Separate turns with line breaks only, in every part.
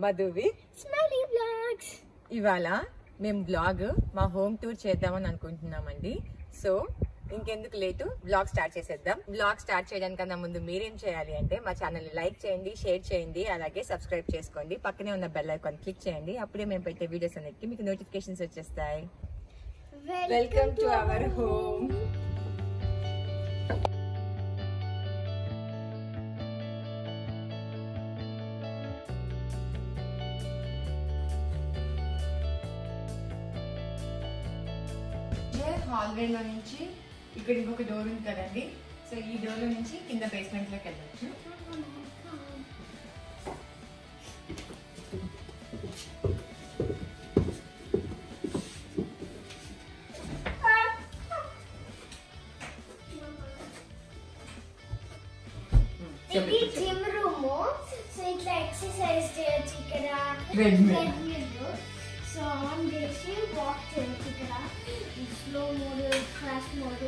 మధువి
smiley blogs
ఇవాళ మేము blog మా హోమ్ టూర్ చేద్దామని అనుకుంటున్నామండి సో ఇంకెందుకు లేటు బ్లాగ్ స్టార్ట్ చేసేద్దాం బ్లాగ్ స్టార్ట్ చేయడానికన్నా ముందు మీరేం చేయాలి అంటే మా ఛానల్ లైక్ చేయండి షేర్ చేయండి అలాగే సబ్స్క్రైబ్ చేసుకోండి పక్కనే ఉన్న బెల్ ఐకాన్ క్లిక్ చేయండి అప్పుడే మేము పెట్టే వీడియోస్ అన్నిటికీ మీకు నోటిఫికేషన్స్ వచ్చేస్తాయి వెల్కమ్ టు అవర్ హోమ్ హాల్వేలో నుంచి ఇక్కడ ఇంకొక డోర్ ఉంది కదండి సో ఈ డోర్ నుంచి కింద బేస్మెంట్ లోకి వెళ్ళచ్చు
ఇది జిమ్ రూమ్ సో ఇట్లా ఎక్సర్సైజ్ చేయొచ్చు ఇక్కడ
Treadmill.
Treadmill. సో ఆన్ చేసి వాక్ చేయొచ్చు ఇక్కడ స్లో మోడ్ ఫాస్ట్ మోడ్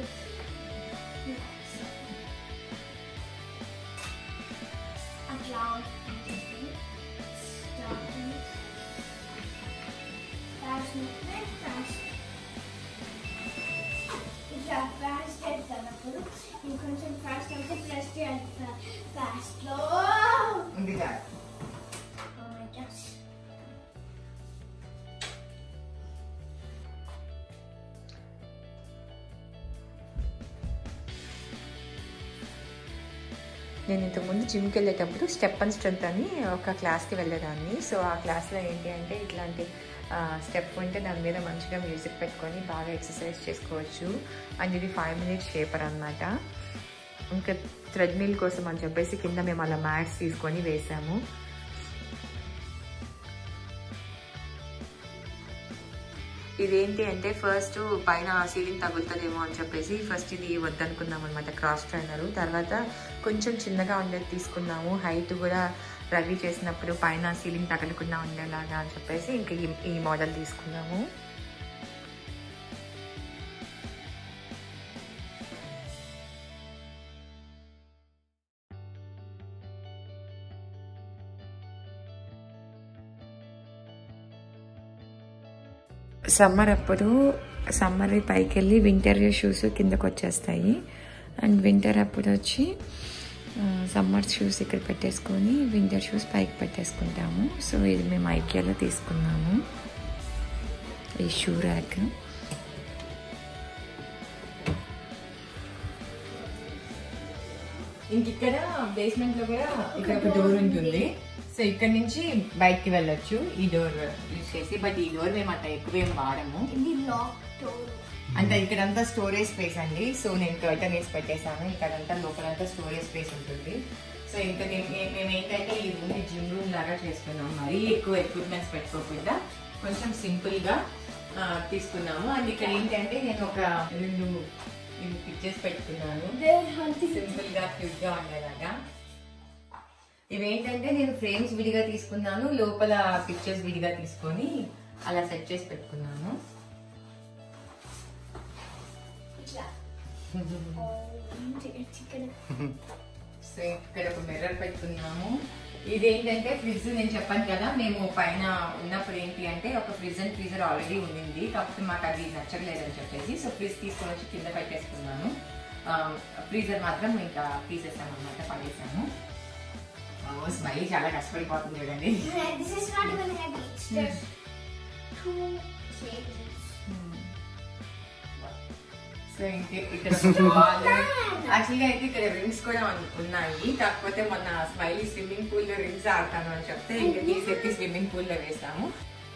అట్లా ఫాస్ట్ ఫాస్ట్ ఇట్లా ఫాస్ట్ చేస్తున్నప్పుడు ఇంకొంచెం ఫాస్ట్ అయితే ప్లస్ చేయాలి ఫాస్ట్ లో
ఉంది కాదు
Oh my gosh.
నేను ఇంతకుముందు జిమ్కి వెళ్ళేటప్పుడు స్టెప్ అండ్ స్ట్రెంత్ అని ఒక క్లాస్కి వెళ్ళేదాన్ని సో ఆ క్లాస్లో ఏంటి అంటే ఇట్లాంటి స్టెప్ ఉంటే దాని మీద మంచిగా మ్యూజిక్ పెట్టుకొని బాగా ఎక్సర్సైజ్ చేసుకోవచ్చు అండ్ ఇది ఫైవ్ మినిట్స్ షేపర్ అనమాట ఇంకా థ్రెడ్మిల్ కోసం అని చెప్పేసి కింద మేము అలా మ్యాట్స్ తీసుకొని వేసాము ఇదేంటి అంటే ఫస్ట్ పైన సీలింగ్ తగులుతుందేమో అని చెప్పేసి ఫస్ట్ ఇది వద్దనుకున్నాం అనమాట క్రాస్ ట్రైనర్ తర్వాత కొంచెం చిన్నగా ఉండేది తీసుకున్నాము హైట్ కూడా రవి చేసినప్పుడు పైన సీలింగ్ తగలకుండా ఉండేలాగా అని చెప్పేసి ఇంకా ఈ- ఈ మోడల్ తీసుకున్నాము సమ్మర్ అప్పుడు సమ్మర్ పైకి వెళ్ళి వింటర్ షూస్ కిందకు వచ్చేస్తాయి అండ్ వింటర్ అప్పుడు వచ్చి సమ్మర్ షూస్ ఇక్కడ పెట్టేసుకొని వింటర్ షూస్ పైకి పెట్టేసుకుంటాము సో ఇది మేము ఐకియాలో తీసుకున్నాము ఈ షూ ర్యాక్ ఇంక ఇక్కడ బేస్మెంట్ లో కూడా ఇక్కడ ఒక డోర్ ఉంటుంది సో ఇక్కడ నుంచి బయటికి వెళ్ళొచ్చు ఈ డోర్ యూజ్ చేసి బట్ ఈ డోర్ మేము అంత ఎక్కువ ఏం వాడము
ఇది లాక్ డోర్
అంటే ఇక్కడంతా స్టోరేజ్ స్పేస్ అండి సో నేను కర్టన్ వేసి పెట్టేశాను ఇక్కడంతా లోపలంతా స్టోరేజ్ స్పేస్ ఉంటుంది సో ఇంకా నేను మే- మేము ఏంటంటే ఈ రూమ్ జిమ్ రూమ్ లాగా చేసుకున్నాం మరీ ఎక్కువ ఎక్విప్మెంట్స్ పెట్టుకోకుండా కొంచెం సింపుల్ గా ఆ, తీసుకున్నాము అండ్ ఇక్కడ ఏంటంటే నేను ఒక రెండు పిక్చర్స్ పెట్టుకున్నాను సింపుల్ గా క్యూట్ గా ఉండేలాగా ఇవేంటంటే నేను ఫ్రేమ్స్ విడిగా తీసుకున్నాను లోపల పిక్చర్స్ విడిగా తీసుకొని అలా సెట్ చేసి పెట్టుకున్నాను
ఇట్లా చికెన్
సో ఇక్కడ ఒక మిర్రర్ పెట్టుకున్నాము ఇది ఏంటంటే ఫ్రిడ్జ్ నేను చెప్పాను కదా మేము పైన ఉన్నప్పుడు ఏంటి అంటే ఒక ఫ్రిడ్జ్ అండ్ ఫ్రీజర్ ఆల్రెడీ ఉండింది కాకపోతే మాకు అది నచ్చలేదని చెప్పేసి సో ఫ్రిడ్జ్ తీసుకొని వచ్చి కింద పెట్టేసుకున్నాను ఫ్రీజర్ మాత్రం ఇంకా తీసేసాము అనమాట పడేసాము స్మైల్ చాలా కష్టపడిపోతుంది చూడండి
this is not even heavy it's just two shapes
so ఇంకే ఇక్కడ యాక్చువల్గా అయితే ఇక్కడ రింగ్స్ కూడా ఉన్- ఉన్నాయి కాకపోతే మొన్న స్మైలీ స్విమ్మింగ్ పూల్ లో రింగ్స్ ఆడతాను అని చెప్తే ఇంకా తీసేసి స్విమ్మింగ్ పూల్ లో వేసాము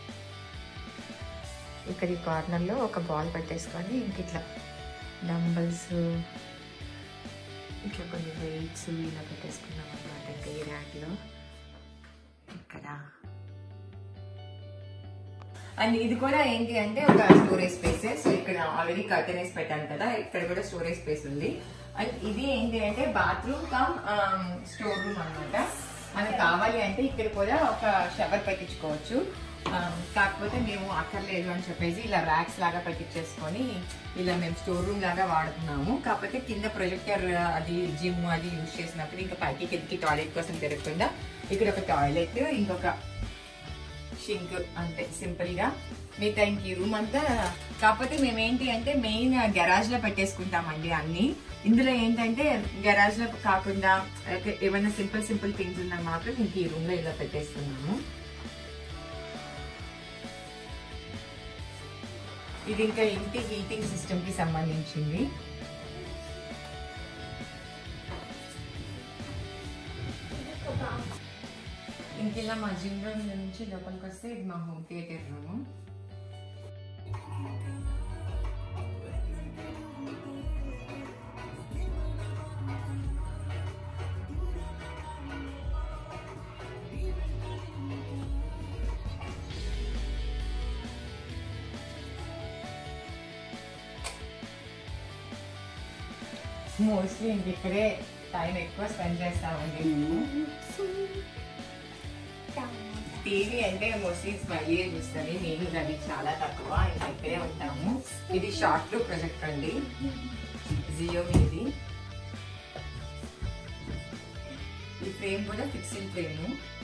ఇక్కడ ఈ కార్నర్ లో ఒక బాల్ పెట్టేసుకొని ఇంక ఇట్లా డంబల్స్ ఇట్లా కొన్ని వెయిట్స్ ఇలా పెట్టేసుకున్నాం అనమాట ఇంకా ఈ ర్యాక్ లో ఇక్కడ అండ్ ఇది కూడా ఏంటి అంటే ఒక స్టోరేజ్ స్పేస్ సో ఇక్కడ ఆల్రెడీ కర్టెన్ వేసి పెట్టాను కదా ఇక్కడ కూడా స్టోరేజ్ స్పేస్ ఉంది అండ్ ఇది ఏంటి అంటే బాత్రూమ్ కమ్ స్టోర్ రూమ్ అనమాట మనకు కావాలి అంటే ఇక్కడ కూడా ఒక షవర్ పెట్టించుకోవచ్చు ఆ, కాకపోతే మేము అక్కర్లేదు అని చెప్పేసి ఇలా ర్యాక్స్ లాగా పెట్టించేసుకొని ఇలా మేము స్టోర్ రూమ్ లాగా వాడుతున్నాము కాకపోతే కింద ప్రొజెక్టర్ అది జిమ్ అది యూజ్ చేసినప్పుడు ఇంకా పైకి కిందకి టాయిలెట్ కోసం తిరగకుండా ఇక్కడ ఒక టాయిలెట్ ఇంకొక షింక్ అంతే సింపుల్ గా మిగతా ఇంక ఈ రూమ్ అంతా కాకపోతే మేము ఏంటి అంటే మెయిన్ గరాజ్ లో పెట్టేసుకుంటామండి అన్ని ఇందులో ఏంటంటే గరాజ్ లో కాకుండా like ఏమైనా సింపుల్ సింపుల్ థింగ్స్ ఉన్నా మాత్రం ఇంక ఈ రూమ్ లో ఇలా పెట్టేస్తున్నాము ఇది ఇంకా ఇంటి హీటింగ్ సిస్టమ్ కి సంబంధించింది ఇంక ఇలా మా జిమ్ రూమ్ నుంచి లోపలికి వస్తే ఇది మా హోమ్ థియేటర్ రూమ్ మోస్ట్లీ ఇంక ఇక్కడే టైం ఎక్కువ స్పెండ్ చేస్తామండి మేము టీవీ అంటే మోస్ట్లీ స్మైలీ చూస్తుంది నేను రవి చాలా తక్కువ ఇంకా ఇక్కడే ఉంటాము ఇది షార్ట్ టు ప్రొజెక్ట్ అండి జియో మీది ఈ ఫ్రేమ్ కూడా ఫిక్స్డ్ ఫ్రేమ్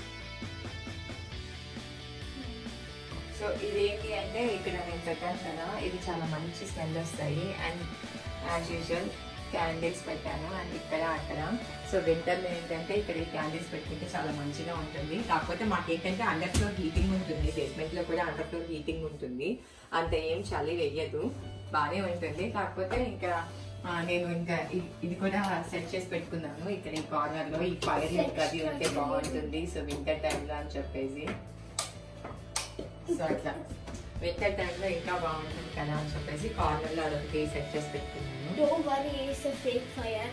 సో ఇదేంటి అంటే ఇక్కడ నేను పెట్టాను కదా ఇది చాలా మంచి స్మెల్ వస్తాయి అండ్ యాజ్ యూజువల్ క్యాండిల్స్ పెట్టాను అండ్ ఇక్కడ అక్కడ సో వింటర్లో ఏంటంటే ఇక్కడ ఈ క్యాండిల్స్ పెట్టుకుంటే చాలా మంచిగా ఉంటుంది కాకపోతే మాకు ఏంటంటే అండర్ ఫ్లోర్ హీటింగ్ ఉంటుంది బేస్మెంట్ లో కూడా అండర్ ఫ్లోర్ హీటింగ్ ఉంటుంది అంత ఏం చలి వెయ్యదు బాగానే ఉంటుంది కాకపోతే ఇంకా ఆ, నేను ఇంకా ఇ- ఇది కూడా సెట్ చేసి పెట్టుకున్నాను ఇక్కడ ఈ కార్నర్ లో ఈ ఫైర్ లైక్ అది ఉంటే బాగుంటుంది సో వింటర్ టైంలో అని చెప్పేసి సో అట్లా వింటర్ టైంలో ఇంకా బాగుంటుంది కదా అని చెప్పేసి కార్నర్ లో అదొకటి సెట్ చేసి పెట్టుకున్నాను
Don't worry, it's a fake fire.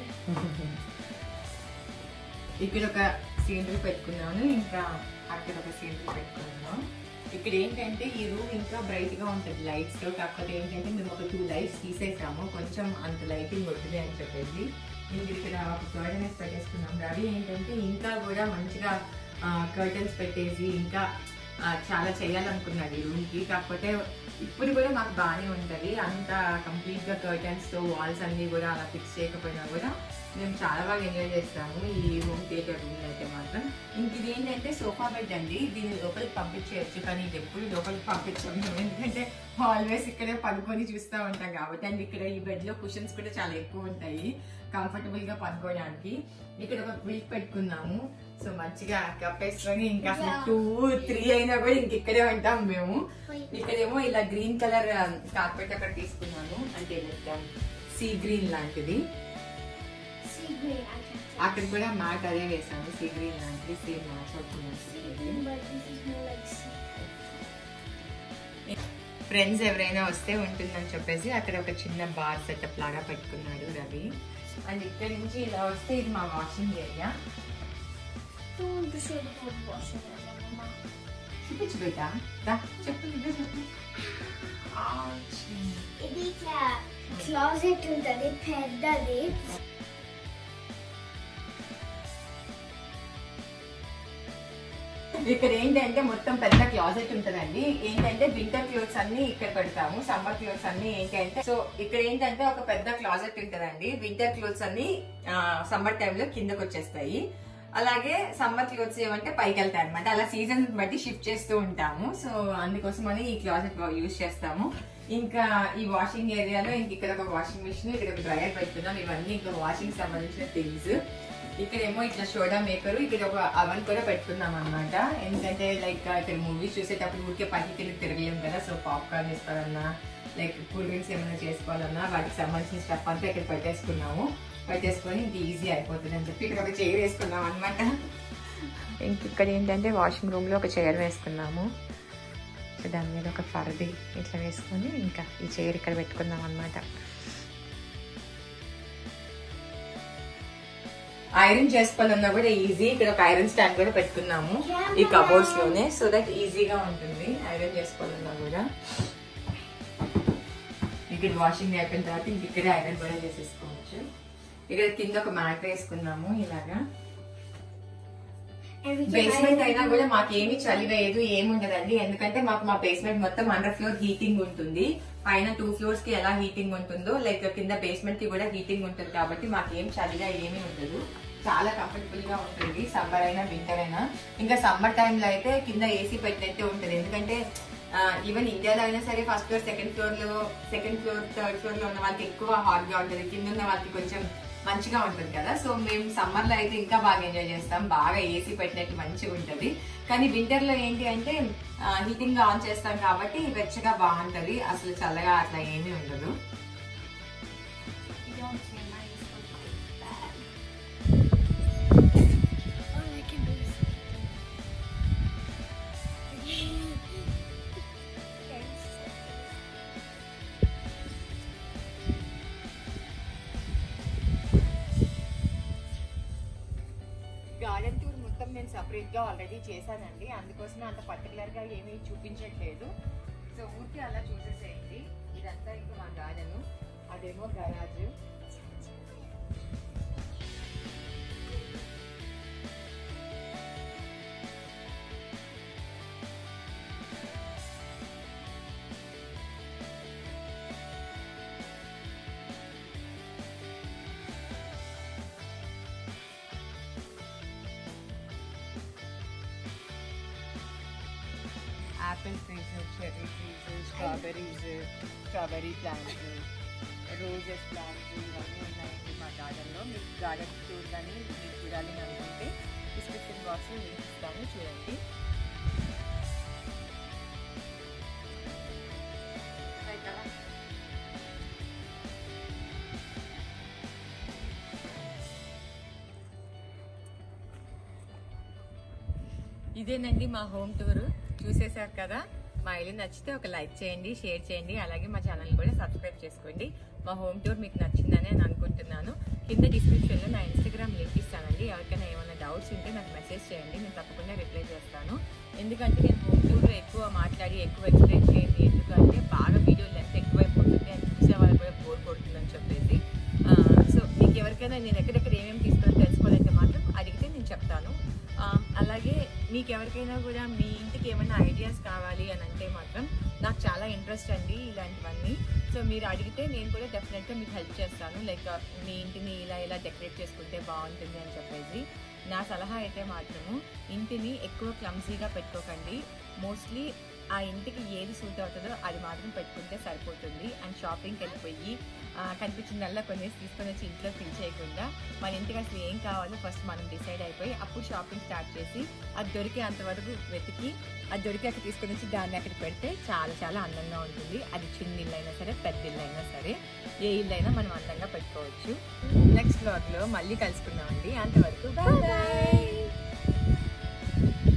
ఇక్కడ ఒక సీనరీ పెట్టుకున్నాను ఇంకా అక్కడ ఒక సీనరీ పెట్టుకున్నాను ఇక్కడ ఏంటంటే ఈ రూమ్ ఇంకా బ్రైట్ గా ఉంటుంది లైట్స్ తో కాకపోతే ఏంటంటే మేము ఒక టూ లైట్స్ తీసేసాము కొంచెం అంత లైటింగ్ వద్దులే అని చెప్పేసి ఇంక ఇక్కడ ఒక కర్టన్స్ పెట్టేసుకున్నాం రవి ఏంటంటే ఇంకా కూడా మంచిగా కర్టన్స్ పెట్టేసి ఇంకా ఆ, చాలా చేయాలనుకున్నాడు ఈ రూమ్ కి కాకపోతే ఇప్పుడు కూడా మాకు బాగానే ఉంటది అంత కంప్లీట్ గా కర్టన్స్ తో వాల్స్ అన్ని కూడా అలా ఫిక్స్ చేయకపోయినా కూడా మేము చాలా బాగా ఎంజాయ్ చేస్తాము ఈ హోమ్ థియేటర్ రూమ్ అయితే మాత్రం ఇంక ఇది ఏంటంటే సోఫా బెడ్ అండి దీన్ని లోపలికి పంపించేయచ్చు కానీ ఇది ఎప్పుడు లోపలికి పంపించాము ఎందుకంటే ఆల్వేస్ ఇక్కడే పడుకొని చూస్తూ ఉంటాం కాబట్టి అండ్ ఇక్కడ ఈ బెడ్ లో కుషన్స్ కూడా చాలా ఎక్కువ ఉంటాయి కంఫర్టబుల్ గా పడుకోవడానికి ఇక్కడ ఒక క్విల్ట్ పెట్టుకున్నాము సో మంచిగా కప్పేసుకొని ఇంకా అసలు టూ త్రీ అయినా కూడా ఇంక ఇక్కడే ఉంటాం మేము ఇక్కడేమో ఇలా గ్రీన్ కలర్ కార్పెట్ అక్కడ తీసుకున్నాను అంటే సీ గ్రీన్ లాంటిది
Sea green, I can tell.
అక్కడ కూడా మ్యాట్ అదే వేసాము సీ గ్రీన్ లాంటిది సేమ్ మ్యాచ్
Sea
అవుతుంది
green, but this is more like sea.
Friends ఎవరైనా వస్తే ఉంటుందని చెప్పేసి అక్కడ ఒక చిన్న బార్ సెటప్ లాగా పెట్టుకున్నాడు రవి అండ్ ఇక్కడ నుంచి ఇలా వస్తే ఇది మా washing area
Don't want to show the whole washing area, Mama.
చూపించు బేటా దా, చెప్పు నువ్వే చెప్పు Ouch.
ఇది ఇట్లా క్లాజెట్ ఉంటుంది పెద్దది
ఇక్కడ ఏంటంటే మొత్తం పెద్ద క్లాజెట్ ఉంటదండి ఏంటంటే వింటర్ క్లోత్స్ అన్ని ఇక్కడ పెడతాము సమ్మర్ క్లోత్స్ అన్ని ఏంటంటే సో ఇక్కడ ఏంటంటే ఒక పెద్ద క్లాజెట్ ఉంటదండి వింటర్ క్లోత్స్ అన్ని సమ్మర్ టైంలో కిందకు వచ్చేస్తాయి అలాగే సమ్మర్ క్లోత్స్ ఏమంటే పైకి వెళ్తాయి అనమాట అలా సీజన్ బట్టి షిఫ్ట్ చేస్తూ ఉంటాము సో అందుకోసమని ఈ క్లాజెట్ యూజ్ చేస్తాము ఇంకా ఈ వాషింగ్ ఏరియాలో ఇంక ఇక్కడ ఒక వాషింగ్ మిషన్ ఇక్కడ ఒక డ్రైయర్ పెట్టుకున్నాం ఇవన్నీ ఇంకా వాషింగ్ సంబంధించిన థింగ్స్ ఇక్కడేమో ఇట్లా సోడా మేకర్ ఇక్కడ ఒక అవన్ కూడా పెట్టుకున్నాం అనమాట ఎందుకంటే లైక్ ఇక్కడ మూవీస్ చూసేటప్పుడు ఊరికే పైకి తిరిగి తిరగలేం కదా సో పాప్కార్న్ చేసుకోవాలన్నా లైక్ కూల్ డ్రింక్స్ ఏమైనా చేసుకోవాలన్నా వాటికి సంబంధించిన స్టఫ్ అంతా ఇక్కడ పెట్టేసుకున్నాము పెట్టేసుకొని ఇంక ఈజీ అయిపోతుంది అని చెప్పి ఇక్కడ ఒక చైర్ వేసుకున్నాం అనమాట ఇంక ఇక్కడ ఏంటంటే వాషింగ్ రూమ్ లో ఒక చైర్ వేసుకున్నాము సో దాని మీద ఒక ఫర్ది ఇట్లా వేసుకొని ఇంకా ఈ చైర్ ఇక్కడ పెట్టుకున్నాం అనమాట ఐరన్ చేసుకోవాలన్నా కూడా ఈజీ ఇక్కడ ఒక ఐరన్ స్టాండ్ కూడా పెట్టుకున్నాము ఈ కబోర్డ్స్ లోనే సో దట్ ఈజీగా ఉంటుంది ఐరన్ చేసుకోవాలన్నా కూడా ఇక్కడ వాషింగ్ అయిపోయిన తర్వాత ఇంక ఇక్కడ ఐరన్ కూడా చేసేసుకోవచ్చు ఇక్కడ కింద ఒక మ్యాట్ వేసుకున్నాము ఇలాగా
And we can
basement
iron
అయినా కూడా మాకు ఏమి చలి వేయదు ఏముండదండి ఎందుకంటే మాకు మా బేస్మెంట్ మొత్తం అండర్ ఫ్లోర్ హీటింగ్ ఉంటుంది పైన టూ ఫ్లోర్స్ కి ఎలా హీటింగ్ ఉంటుందో లైక్ కింద బేస్మెంట్ కి కూడా హీటింగ్ ఉంటుంది కాబట్టి మాకు ఏం చలిగా ఏమీ ఉండదు చాలా కంఫర్టబుల్ గా ఉంటుంది సమ్మర్ అయినా వింటర్ అయినా ఇంకా సమ్మర్ టైంలో అయితే కింద ఏసీ పెట్టినట్టే ఉంటుంది ఎందుకంటే ఈవెన్ ఇండియాలో అయినా సరే ఫస్ట్ ఫ్లోర్ సెకండ్ ఫ్లోర్ లో సెకండ్ ఫ్లోర్ థర్డ్ ఫ్లోర్ లో ఉన్న వాళ్ళకి ఎక్కువ హాట్ గా ఉంటుంది కింద ఉన్న వాళ్ళకి కొంచెం మంచిగా ఉంటుంది కదా సో మేము సమ్మర్ లో అయితే ఇంకా బాగా ఎంజాయ్ చేస్తాం బాగా ఏసీ పెట్టినట్టు మంచిగా ఉంటుంది కానీ వింటర్ లో ఏంటి అంటే హీటింగ్ ఆన్ చేస్తాం కాబట్టి వెచ్చగా బాగుంటది అసలు చల్లగా అట్లా ఏమీ ఉండదు
You don't say my is bad. All I can do is.
Garden tour మొత్తం నేను సపరేట్ గా ఆల్రెడీ చేశానండి అందుకోసమే అంత పర్టికులర్ గా ఏమీ చూపించట్లేదు సో ఊరికి అలా చూసేసేయండి ఇదంతా ఇంకా మా గార్డెన్ అదేమో garage apple trees cherry trees strawberries strawberry plants roses plants ఇవన్నీ ఉన్నాయండి మా గార్డెన్లో మీకు గార్డెన్ టూర్ కానీ మీరు చూడాలి అని అనుకుంటే డిస్క్రిప్షన్ బాక్స్లో లింక్ ఇస్తాను చూడండి ఇదేనండి మా హోమ్ టూర్ చూసేశారు కదా మా ఇల్లు నచ్చితే ఒక లైక్ చేయండి షేర్ చేయండి అలాగే మా ఛానల్ కూడా సబ్స్క్రైబ్ చేసుకోండి మా హోమ్ టూర్ మీకు నచ్చిందని నేను అనుకుంటున్నాను కింద డిస్క్రిప్షన్లో నా ఇన్స్టాగ్రామ్ లింక్ ఇస్తానండి ఎవరికైనా ఏమైనా డౌట్స్ ఉంటే నాకు మెసేజ్ చేయండి నేను తప్పకుండా రిప్లై చేస్తాను ఎందుకంటే నేను హోమ్ టూర్ ఎక్కువ మాట్లాడి ఎక్కువ ఎక్స్ప్లెయిన్ చేయండి ఎందుకంటే బాగా వీడియో లెంత్ ఎక్కువైపోతుంది అని చూసే వాళ్ళు కూడా బోర్ కొడుతుందని చెప్పేసి సో మీకు ఎవరికైనా నేను ఎక్కడెక్కడ ఏమేమి తీసుకొని తెలుసుకోవాలంటే మాత్రం అడిగితే నేను చెప్తాను ఆ, అలాగే మీకు ఎవరికైనా కూడా మీ ఇంటికి ఏమైనా ఐడియాస్ కావాలి అని అంటే మాత్రం నాకు చాలా ఇంట్రెస్ట్ అండి ఇలాంటివన్నీ సో మీరు అడిగితే నేను కూడా డెఫినెట్గా మీకు హెల్ప్ చేస్తాను లైక్ మీ ఇంటిని ఇలా ఇలా డెకరేట్ చేసుకుంటే బాగుంటుంది అని చెప్పేసి నా సలహా అయితే మాత్రము ఇంటిని ఎక్కువ క్లమ్సీగా పెట్టుకోకండి మోస్ట్లీ ఆ ఇంటికి ఏది సూట్ అవుతుందో అది మాత్రం పెట్టుకుంటే సరిపోతుంది అండ్ షాపింగ్కి వెళ్ళిపోయి ఆ, కనిపించిందల్లా కొనేసి తీసుకొని వచ్చి ఇంట్లో ఫిల్ చేయకుండా మన ఇంటికి అసలు ఏం కావాలో ఫస్ట్ మనం డిసైడ్ అయిపోయి అప్పుడు షాపింగ్ స్టార్ట్ చేసి అది దొరికే అంతవరకు వెతికి అది దొరికి అక్కడ తీసుకొని వచ్చి దాన్ని అక్కడ పెడితే చాలా చాలా అందంగా ఉంటుంది అది చిన్న ఇల్లు అయినా సరే పెద్ద ఇల్లు అయినా సరే ఏ ఇల్లు అయినా మనం అందంగా పెట్టుకోవచ్చు నెక్స్ట్ బ్లాగ్లో మళ్ళీ కలుసుకుందామండి అంతవరకు బాయ్ బాయ్